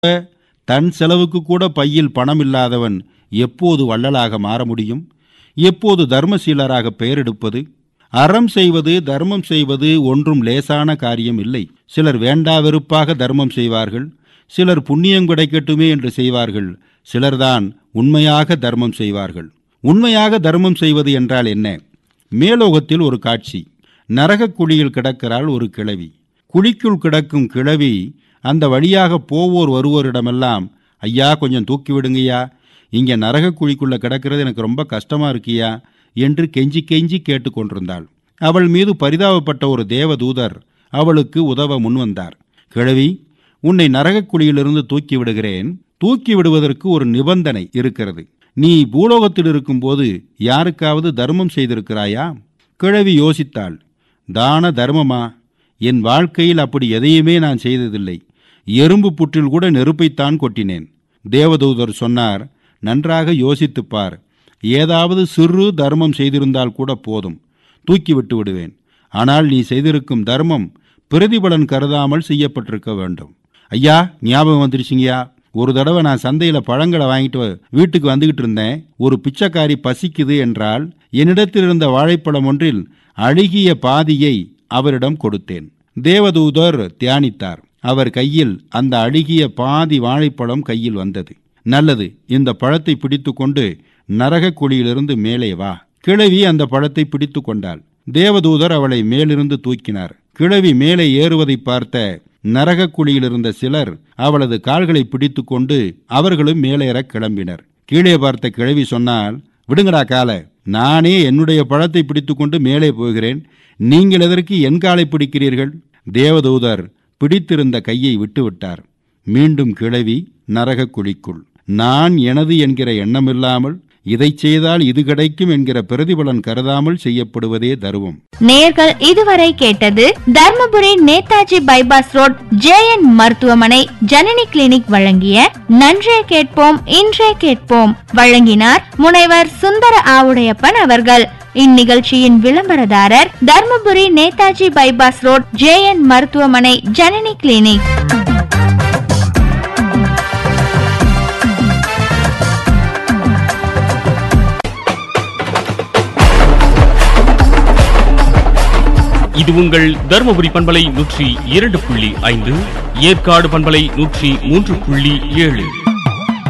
தன் செலவுக்கு கூட பையில் பணம் இல்லாதவன் எப்போது வள்ளலாக மாற முடியும் எப்போது தர்மசீலராக பெயரெடுப்பது அறம் செய்வது தர்மம் செய்வது ஒன்றும் லேசான காரியம் இல்லை சிலர் வேண்டா வெறுப்பாக தர்மம் செய்வார்கள் சிலர் புண்ணியம் கிடைக்கட்டுமே என்று செய்வார்கள் சிலர்தான் உண்மையாக தர்மம் செய்வார்கள் உண்மையாக தர்மம் செய்வது என்றால் என்ன மேலோகத்தில் ஒரு காட்சி நரகக் குழியில் கிடக்கிறாள் ஒரு கிழவி குழிக்குள் கிடக்கும் கிழவி அந்த வழியாக போவோர் வருவோரிடமெல்லாம் ஐயா கொஞ்சம் தூக்கி விடுங்கய்யா இங்கே நரகக் குழிக்குள்ள கிடக்கிறது எனக்கு ரொம்ப கஷ்டமா இருக்கியா என்று கெஞ்சி கெஞ்சி கேட்டுக்கொண்டிருந்தாள் அவள் மீது பரிதாபப்பட்ட ஒரு தேவதூதர் அவளுக்கு உதவ முன்வந்தார் கிழவி உன்னை நரகக் குழியிலிருந்து தூக்கி விடுகிறேன் தூக்கி விடுவதற்கு ஒரு நிபந்தனை இருக்கிறது நீ பூலோகத்தில் இருக்கும்போது யாருக்காவது தர்மம் செய்திருக்கிறாயா கிழவி யோசித்தாள் தான தர்மமா என் வாழ்க்கையில் அப்படி எதையுமே நான் செய்ததில்லை எறும்பு புற்றில் கூட நெருப்பைத்தான் கொட்டினேன் தேவதூதர் சொன்னார் நன்றாக யோசித்துப் பார் ஏதாவது சிறு தர்மம் செய்திருந்தால் கூட போதும் தூக்கி விட்டு விடுவேன் ஆனால் நீ செய்திருக்கும் தர்மம் பிரதிபலன் கருதாமல் செய்யப்பட்டிருக்க வேண்டும் ஐயா ஞாபகம் வந்துருச்சுங்கய்யா ஒரு தடவை நான் சந்தையில பழங்களை வாங்கிட்டு வீட்டுக்கு வந்துகிட்டு இருந்தேன் ஒரு பிச்சைக்காரி பசிக்குது என்றால் என்னிடத்தில் இருந்த வாழைப்பழம் ஒன்றில் அழுகிய பாதியை அவரிடம் கொடுத்தேன் தேவதூதர் தியானித்தார் அவர் கையில் அந்த அழுகிய பாதி வாழைப்பழம் கையில் வந்தது நல்லது இந்த பழத்தை பிடித்துக்கொண்டு நரகக் குழியிலிருந்து மேலே வா கிழவி அந்த பழத்தை பிடித்து கொண்டாள் தேவதூதர் அவளை மேலிருந்து தூக்கினார் கிழவி மேலே ஏறுவதை பார்த்த நரகக் குழியில் இருந்த சிலர் அவளது கால்களை பிடித்து கொண்டு அவர்களும் மேலேறக் கிளம்பினர் கீழே பார்த்த கிழவி சொன்னால் விடுங்கடா காலை நானே என்னுடைய பழத்தை பிடித்துக்கொண்டு மேலே போகிறேன் நீங்கள் எதற்கு என் காலை பிடிக்கிறீர்கள் தேவதூதர் பிடித்திருந்த கையை விட்டுவிட்டார் மீண்டும் கிழவி நரகக் குழிக்குள் நான் எனது என்கிற எண்ணமில்லாமல் இதைச் செய்தால் இது கிடைக்கும் என்கிற பிரதிபலன் கருதாமல் செய்யப்படுவதே தருவம் நேர்கள் இதுவரை கேட்டது Dharmapuri Netaji bypass road JN மருத்துவமனை ஜனனி கிளினிக் வழங்கிய நன்றே கேட்போம் இன்றே கேட்போம் வழங்கினார் முனைவர் சுந்தர ஆவுடையப்பன் அவர்கள் இந்நிகழ்ச்சியின் விளம்பரதாரர் Dharmapuri Netaji bypass road JN மருத்துவமனை ஜனனி கிளினிக் இது உங்கள் தருமபுரி பண்பலை நூற்றி இரண்டு புள்ளி ஐந்து ஏற்காடு பண்பலை நூற்றி மூன்று புள்ளி ஏழு